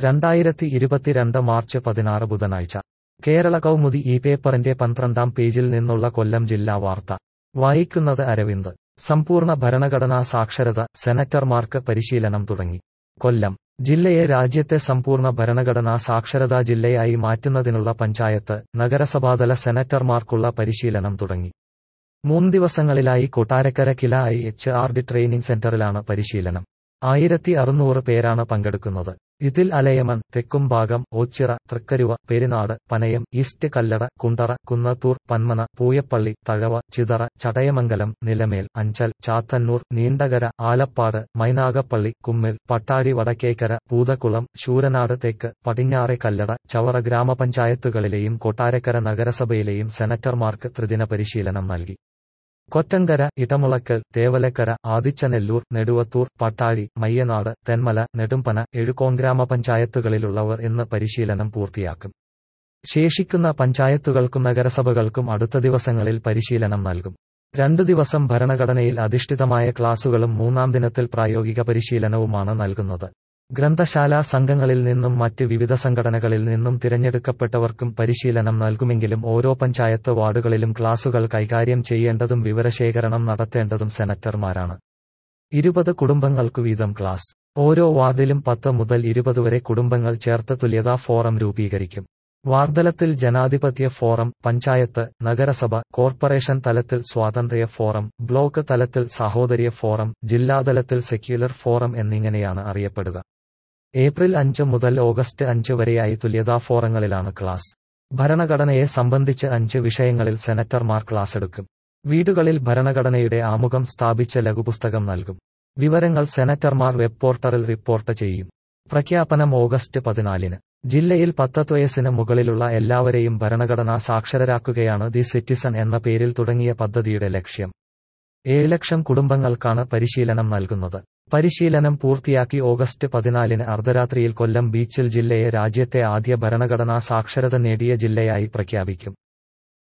രണ്ടായിരത്തി ഇരുപത്തിരണ്ട് മാർച്ച് പതിനാറ് ബുധനാഴ്ച കേരള കൗമുദി ഈ പേപ്പറിന്റെ പന്ത്രണ്ടാം പേജിൽ നിന്നുള്ള കൊല്ലം ജില്ലാ വാർത്ത വായിക്കുന്നത് അരവിന്ദ് സമ്പൂർണ്ണ ഭരണഘടനാ സാക്ഷരത സെനറ്റർമാർക്ക് പരിശീലനം തുടങ്ങി കൊല്ലം ജില്ലയെ രാജ്യത്തെ സമ്പൂർണ്ണ ഭരണഘടനാ സാക്ഷരതാ ജില്ലയായി മാറ്റുന്നതിനുള്ള പഞ്ചായത്ത് നഗരസഭാതല സെനറ്റർമാർക്കുള്ള പരിശീലനം തുടങ്ങി മൂന്ന് ദിവസങ്ങളിലായി Kottarakkara KILA I H R D training സെന്ററിലാണ് പരിശീലനം ആയിരത്തി അറുന്നൂറ് പേരാണ് പങ്കെടുക്കുന്നത് ഇതിൽ അലയമൺ തെക്കുംഭാഗം ഓച്ചിറ തൃക്കരുവ പെരിനാട് പനയം ഈസ്റ്റ് കല്ലട കുണ്ടറ കുന്നത്തൂർ പന്മന പൂയപ്പള്ളി തഴവ ചിതറ ചടയമംഗലം നിലമേൽ അഞ്ചൽ ചാത്തന്നൂർ നീണ്ടകര ആലപ്പാട് മൈനാഗപ്പള്ളി കുമ്മിൽ പട്ടാഴി വടക്കേക്കര പൂതക്കുളം ശൂരനാട് തെക്ക് പടിഞ്ഞാറെ കല്ലട ചവറ ഗ്രാമപഞ്ചായത്തുകളിലെയും കൊട്ടാരക്കര നഗരസഭയിലെയും സെനറ്റർമാർക്ക് ത്രിദിന പരിശീലനം നൽകി കൊറ്റങ്കര ഇടമുളക്കൽ തേവലക്കര ആദിച്ചനെല്ലൂർ നെടുവത്തൂർ പട്ടാഴി മയ്യനാട് തെന്മല നെടുമ്പന എഴുകോൺ ഗ്രാമപഞ്ചായത്തുകളിലുള്ളവർ ഇന്ന് പരിശീലനം പൂർത്തിയാക്കും ശേഷിക്കുന്ന പഞ്ചായത്തുകൾക്കും നഗരസഭകൾക്കും അടുത്ത ദിവസങ്ങളിൽ പരിശീലനം നൽകും രണ്ടു ദിവസം ഭരണഘടനയിൽ അധിഷ്ഠിതമായ ക്ലാസുകളും മൂന്നാം ദിനത്തിൽ പ്രായോഗിക പരിശീലനവുമാണ് നൽകുന്നത് ഗ്രന്ഥശാലാ സംഘങ്ങളിൽ നിന്നും മറ്റ് വിവിധ സംഘടനകളിൽ നിന്നും തിരഞ്ഞെടുക്കപ്പെട്ടവർക്കും പരിശീലനം നൽകുമെങ്കിലും ഓരോ പഞ്ചായത്ത് വാർഡുകളിലും ക്ലാസുകൾ കൈകാര്യം ചെയ്യേണ്ടതും വിവരശേഖരണം നടത്തേണ്ടതും സെനറ്റർമാരാണ് ഇരുപത് കുടുംബങ്ങൾക്കു വീതം ക്ലാസ് ഓരോ വാർഡിലും പത്ത് മുതൽ ഇരുപത് വരെ കുടുംബങ്ങൾ ചേർത്ത് തുല്യതാ ഫോറം രൂപീകരിക്കും വാർഡലത്തിൽ ജനാധിപത്യ ഫോറം പഞ്ചായത്ത് നഗരസഭ കോർപ്പറേഷൻ തലത്തിൽ സ്വാതന്ത്ര്യ ഫോറം ബ്ലോക്ക് തലത്തിൽ സാഹോദര്യ ഫോറം ജില്ലാതലത്തിൽ സെക്യുലർ ഫോറം എന്നിങ്ങനെയാണ് അറിയപ്പെടുക ഏപ്രിൽ അഞ്ച് മുതൽ ഓഗസ്റ്റ് അഞ്ച് വരെയായി തുല്യതാ ഫോറങ്ങളിലാണ് ക്ലാസ് ഭരണഘടനയെ സംബന്ധിച്ച് അഞ്ച് വിഷയങ്ങളിൽ സെനറ്റർമാർ ക്ലാസ് എടുക്കും വീടുകളിൽ ഭരണഘടനയുടെ ആമുഖം സ്ഥാപിച്ച ലഘുപുസ്തകം നൽകും വിവരങ്ങൾ സെനറ്റർമാർ വെബ് പോർട്ടറിൽ റിപ്പോർട്ട് ചെയ്യും പ്രഖ്യാപനം ഓഗസ്റ്റ് പതിനാലിന് ജില്ലയിൽ പത്തത്ത് വയസ്സിന് മുകളിലുള്ള എല്ലാവരെയും ഭരണഘടനാ സാക്ഷരരാക്കുകയാണ് ദി സിറ്റിസൺ എന്ന പേരിൽ തുടങ്ങിയ പദ്ധതിയുടെ ലക്ഷ്യം ഏഴ് ലക്ഷം കുടുംബങ്ങൾക്കാണ് പരിശീലനം നൽകുന്നത് പരിശീലനം പൂർത്തിയാക്കി ഓഗസ്റ്റ് പതിനാലിന് അർദ്ധരാത്രിയിൽ കൊല്ലം ബീച്ചിൽ ജില്ലയെ രാജ്യത്തെ ആദ്യ ഭരണഘടനാ സാക്ഷരത നേടിയ ജില്ലയായി പ്രഖ്യാപിക്കും